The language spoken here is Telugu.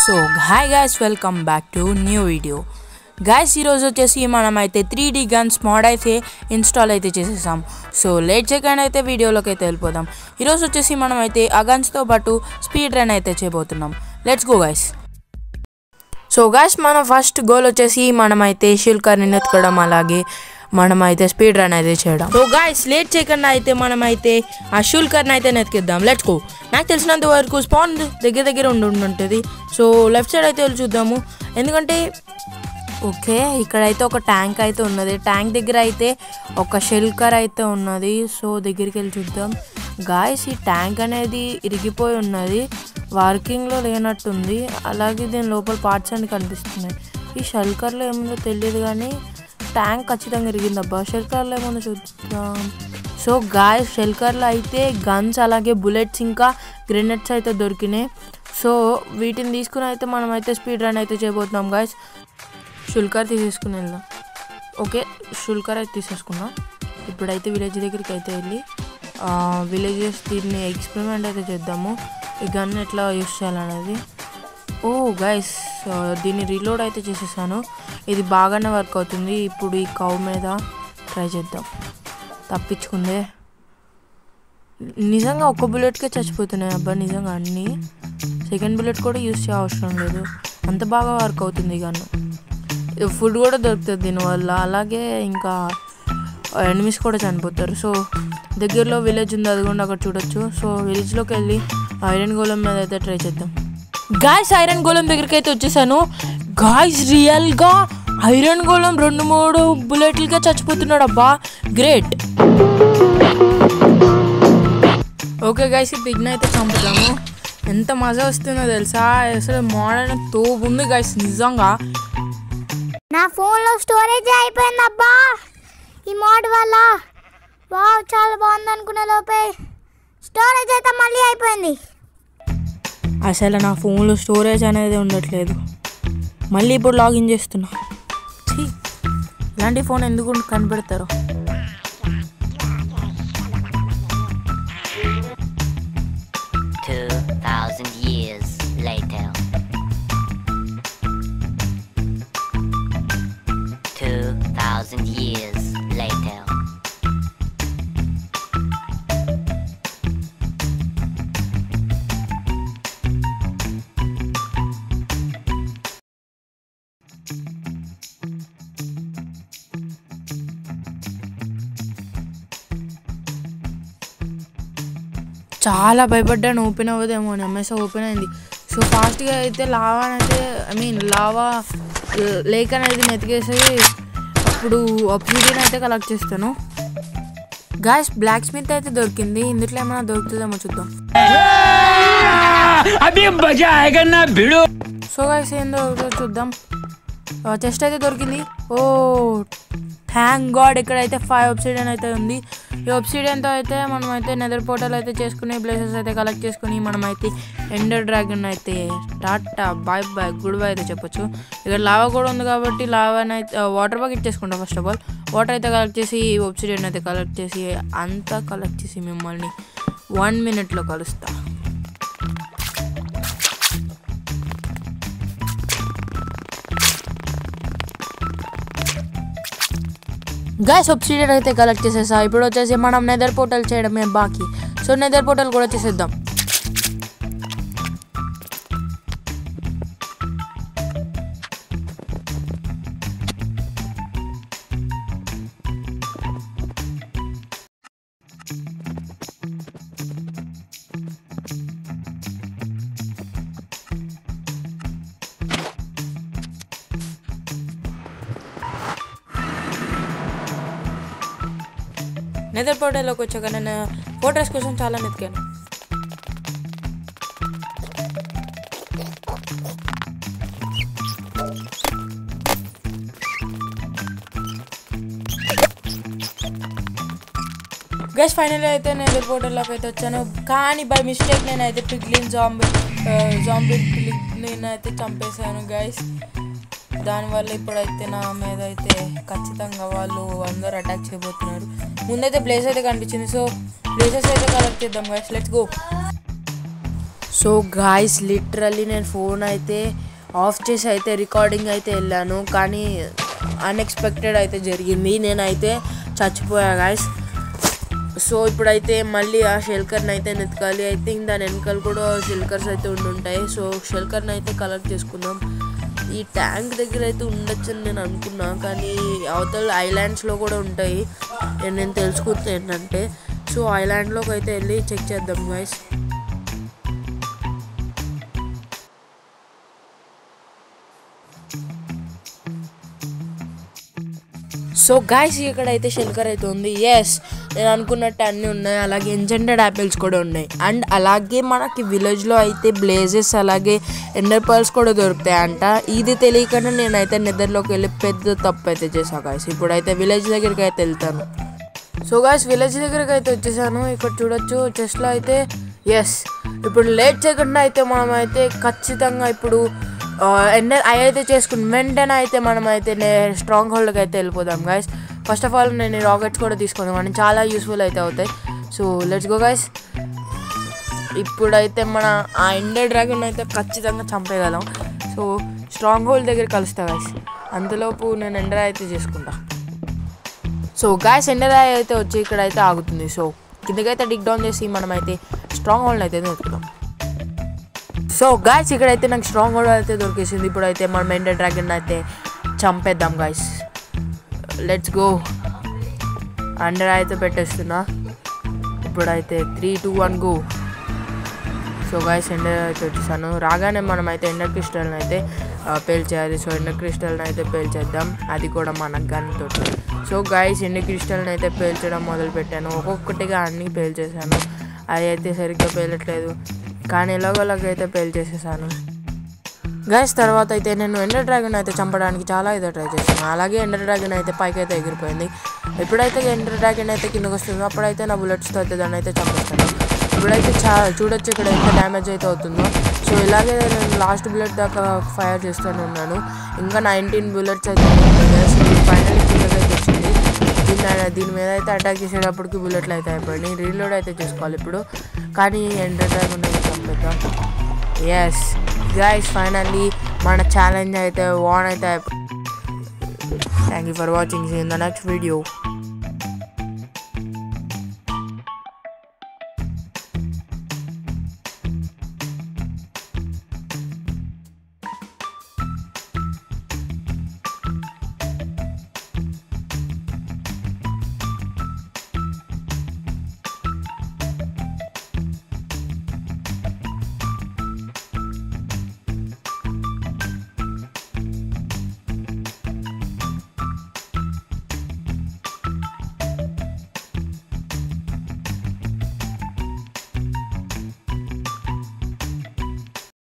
So hi guys welcome back to new video guys ఈరోజు వచ్చేసి మనం అయితే త్రీ డీ గన్స్ మోడ్ అయితే ఇన్స్టాల్ అయితే చేసేసాం సో లేట్ చేయకుండా అయితే వీడియోలోకి అయితే వెళ్ళిపోదాం ఈరోజు వచ్చేసి మనం అయితే ఆ గన్స్తో పాటు స్పీడ్ రన్ అయితే చేయబోతున్నాం let's go guys so guys మన ఫస్ట్ గోల్ వచ్చేసి మనమైతే షిల్కర్ని ఎత్తుకోవడం అలాగే మనమైతే స్పీడ్ రన్ అయితే చేయడం సో గాయస్ లేట్ చేయకుండా అయితే మనమైతే ఆ షుల్కర్ని అయితే నెతికిద్దాం లెట్స్ గో నాకు తెలిసినంత వరకు స్పాన్ దగ్గర దగ్గర ఉండి ఉంటుంది సో లెఫ్ట్ సైడ్ అయితే వెళ్ళి చూద్దాము ఎందుకంటే ఓకే ఇక్కడైతే ఒక ట్యాంక్ అయితే ఉన్నది ట్యాంక్ దగ్గర అయితే ఒక షెల్కర్ అయితే ఉన్నది సో దగ్గరికి వెళ్ళి చూద్దాం గాయస్ ఈ ట్యాంక్ అనేది ఇరిగిపోయి ఉన్నది వర్కింగ్లో లేనట్టుంది అలాగే దీని లోపల పార్ట్స్ అన్ని కనిపిస్తున్నాయి ఈ షెల్కర్లో ఏముందో తెలియదు కానీ ట్యాంక్ ఖచ్చితంగా ఇరిగిందబ్బా షెల్కర్లో ఏముందో చూద్దాం సో గాయస్ షెల్కర్లో అయితే గన్స్ అలాగే బుల్లెట్స్ ఇంకా గ్రెనెట్స్ అయితే దొరికినాయి సో వీటిని తీసుకుని అయితే మనం అయితే స్పీడ్ రన్ అయితే చేయబోతున్నాం గాయస్ షుల్కర్ తీసేసుకుని వెళ్దాం ఓకే షుల్కర్ అయితే తీసేసుకున్నాం ఇప్పుడైతే విలేజ్ దగ్గరికి అయితే వెళ్ళి విలేజెస్ దీన్ని ఎక్స్పెరిమెంట్ అయితే చేద్దాము ఈ గన్ ఎట్లా యూస్ చేయాలనేది ఓ గైస్ దీన్ని రీలోడ్ అయితే చేసేసాను ఇది బాగానే వర్క్ అవుతుంది ఇప్పుడు ఈ కవ్ మీద ట్రై చేద్దాం తప్పించుకుందే నిజంగా ఒక్క బుల్లెట్కే చచ్చిపోతున్నాయి అబ్బా నిజంగా అన్నీ సెకండ్ బుల్లెట్ కూడా యూస్ చేయ అవసరం లేదు అంత బాగా వర్క్ అవుతుంది గన్ను ఫుడ్ కూడా దొరుకుతుంది దీనివల్ల అలాగే ఇంకా ఎనిమిస్ కూడా చనిపోతారు సో దగ్గరలో విలేజ్ ఉంది అది కూడా అక్కడ చూడొచ్చు సో విలేజ్లోకి వెళ్ళి ఐరన్ గోళం మీద అయితే ట్రై చేద్దాం గాయస్ ఐరన్ గోళం దగ్గరికి అయితే వచ్చేసాను గాయస్ రియల్గా ఐరన్ గోళం రెండు మూడు బుల్లెట్లుగా చచ్చిపోతున్నాడు అబ్బా గ్రేట్ ఓకే గాయస్ ఈ పిగ్ని అయితే చంపుతాము ఎంత మజా వస్తుందో తెలుసా అసలు మోడర్న్ తోపు ఉంది గాయస్ నిజంగా నా ఫోన్లో స్టోరేజ్ అయిపోయింది అబ్బా ఈ మోడ్ వల్ల వావ్ చాలా బాగుంది అనుకునే లోపే స్టోరేజ్ అయితే మళ్ళీ అయిపోయింది అసలు నా ఫోన్లో స్టోరేజ్ అనేది ఉండట్లేదు మళ్ళీ ఇప్పుడు లాగిన్ చేస్తున్నా ఛీ, ఇలాంటి ఫోన్ ఎందుకు కనిపెడతారు Two thousand years later. Two thousand years later. చాలా భయపడ్డాను ఓపెన్ అవ్వదేమో అని ఎంఎస్ ఓపెన్ అయింది సో ఫాస్ట్గా అయితే లావా అయితే ఐ మీన్ లావా లేక్ అనేది నెతికేసి అప్పుడు ఆబ్సిడియన్ అయితే కలెక్ట్ చేస్తాను గాయస్ బ్లాక్ స్మిత్ అయితే దొరికింది ఇందులో ఏమైనా దొరుకుతుందేమో చూద్దాం अभी मजा आएगा ना भिड़ो సో గాయస్ ఏందో ఒకటో చూద్దాం చెస్ట్ అయితే దొరికింది ఓ థ్యాంక్ గాడ్ ఇక్కడైతే ఫైవ్ ఒబ్సిడియన్ అయితే ఉంది ఈ ఒబ్సిడియన్తో అయితే మనం అయితే నెదర్ పోర్టల్ అయితే చేసుకుని ప్లేసెస్ అయితే కలెక్ట్ చేసుకుని మనం అయితే ఎండర్ డ్రాగన్ అయితే tata bye bye good boy అయితే చెప్పొచ్చు ఇక్కడ లావా కూడా ఉంది కాబట్టి లావాని అయితే వాటర్ బకెట్ చేసుకుంటాం ఫస్ట్ ఆఫ్ ఆల్ వాటర్ అయితే కలెక్ట్ చేసి ఒబ్సిడియన్ అయితే కలెక్ట్ చేసి అంతా కలెక్ట్ చేసి మిమ్మల్ని వన్ మినిట్లో కలుస్తా గ్యాస్ సబ్సిడీ అయితే కలెక్ట్ చేసేసా ఇప్పుడు వచ్చేసి మనం నెదర్ పోర్టల్ చేయడమే బాకీ సో నెదర్ పోర్టల్ కూడా చేసేద్దాం నెదర్ పోర్టల్లోకి వచ్చాక నేను ఫోటోస్ కోసం చాలా నెతికాను గస్ ఫైనల్ అయితే నేను నెదర్ పోర్టల్లోకి అయితే వచ్చాను కానీ బై మిస్టేక్ నేను అయితే పిగ్లిన్ జాంబీ జాంబీ నేను అయితే చంపేశాను గైస్ దానివల్ల ఇప్పుడైతే నా మీద అయితే ఖచ్చితంగా వాళ్ళు అందరూ అటాక్ చేయబోతున్నారు ముందైతే ప్లేస్ అయితే కనిపించింది సో ప్లేసెస్ అయితే కలెక్ట్ చేద్దాం guys let's go so guys literally నేను ఫోన్ అయితే ఆఫ్ చేసి అయితే రికార్డింగ్ అయితే వెళ్ళాను కానీ అన్ఎక్స్పెక్టెడ్ అయితే జరిగింది నేనైతే చచ్చిపోయా గాయస్ సో ఇప్పుడైతే మళ్ళీ ఆ షెల్కర్ని అయితే నెతకాలి ఐ థింక్ దాని వెనకాల కూడా షెల్కర్స్ అయితే ఉండుంటాయి సో షెల్కర్ని అయితే కలెక్ట్ చేసుకుందాం ఈ ట్యాంక్ దగ్గర అయితే ఉండొచ్చని నేను అనుకున్నా కానీ అవతల ఐలాండ్స్లో కూడా ఉంటాయి నేను నేను తెలుసుకుంటే ఏంటంటే సో ఐలాండ్లోకి అయితే వెళ్ళి చెక్ చేద్దాం గాయస్ సో గాయస్ ఇక్కడ అయితే షెల్కర్ అయితే ఉంది ఎస్ నేను అనుకున్నట్టు అన్నీ ఉన్నాయి అలాగే ఎంజెంటెడ్ యాపిల్స్ కూడా ఉన్నాయి అండ్ అలాగే మనకి విలేజ్లో అయితే బ్లేజెస్ అలాగే ఎండర్ పర్ల్స్ కూడా దొరుకుతాయి అంట ఇది తెలియకుండా నేనైతే నిద్రలోకి వెళ్ళి పెద్ద తప్పు అయితే చేశాను గాయస్ ఇప్పుడైతే విలేజ్ దగ్గరికి అయితే వెళ్తాను సో గాయస్ విలేజ్ దగ్గరికి అయితే వచ్చేసాను ఇక్కడ చూడొచ్చు చెస్ట్లో అయితే ఎస్ ఇప్పుడు లేట్ చేయకుండా అయితే మనం అయితే ఖచ్చితంగా ఇప్పుడు ఎన్న ఐ అయితే చేసుకుని వెంటనే అయితే మనం అయితే స్ట్రాంగ్ హోల్డ్కి అయితే వెళ్ళిపోదాం గాయస్ ఫస్ట్ ఆఫ్ ఆల్ నేను రాకెట్స్ కూడా తీసుకుందాం అని చాలా యూస్ఫుల్ అయితే అవుతాయి సో లెట్స్ గో గాయస్ ఇప్పుడైతే మన ఆ ఎండర్ డ్రాగన్ అయితే ఖచ్చితంగా చంపేయగలం సో స్ట్రాంగ్ హోల్డ్ దగ్గర కలుస్తా గాయస్ అంతలోపు నేను ఎండర్ అయితే చేసుకుంటా సో గ్యాస్ ఎండరాయి అయితే వచ్చి ఇక్కడ అయితే ఆగుతుంది సో కిందకైతే డిక్ డౌన్ చేసి మనం అయితే స్ట్రాంగ్ హోల్డ్ అయితే దొరుకుతాం సో గాయస్ ఇక్కడైతే నాకు స్ట్రాంగ్ హోల్డ్ అయితే దొరికేసింది ఇప్పుడైతే మనం ఎండర్ డ్రాగన్ అయితే చంపేద్దాం గాయస్ లెట్స్ గో అండర్ అయితే పెట్టేస్తున్నా ఇప్పుడైతే three two one go so guys ender అయితే వచ్చేసాను రాగానే మనం అయితే ఎండర్ క్రిస్టల్ని అయితే ఆ, పేల్చేయాలి సో ఎండర్ క్రిస్టల్ని అయితే పేల్చేద్దాం అది కూడా మన గన్ తోటి సో గాయస్ ఎండర్ క్రిస్టల్ని అయితే పేల్చడం మొదలు పెట్టాను ఒక్కొక్కటిగా అన్నీ పేల్చేసాను అది అయితే సరిగ్గా పేలట్లేదు కానీ ఎలాగోలాగైతే పేల్చేసేసాను గైస్ తర్వాత అయితే నేను ఎండర్ డ్రాగన్ అయితే చంపడానికి చాలా అయితే ట్రై చేశాను అలాగే ఎండర్ డ్రాగన్ అయితే పైకి అయితే ఎగిరిపోయింది ఎప్పుడైతే ఎండర్ డ్రాగన్ అయితే కిందకు వస్తుందో అప్పుడైతే నా బుల్లెట్స్తో అయితే దాన్ని అయితే చంపేస్తాను ఇప్పుడైతే చా చూడొచ్చు ఇక్కడ ఎంత డ్యామేజ్ అయితే అవుతుందో సో ఇలాగే నేను లాస్ట్ బుల్లెట్ దాకా ఫైర్ చేస్తూనే ఉన్నాను ఇంకా నైన్టీన్ బుల్లెట్స్ అయితే ఫైనల్ కిందకి అయితే వచ్చింది దీన్ని దీని మీద అయితే అటాక్ చేసేటప్పటికి బుల్లెట్లు అయితే అయిపోయినాయి రీలోడ్ అయితే చేసుకోవాలి ఇప్పుడు కానీ ఎండర్ డ్రాగన్ అయితే చంపేద్దాం ఎస్ గైస్ ఫైనల్లీ మన ఛాలెంజ్ అయితే వాన్ అయితే thank you for watching in the next video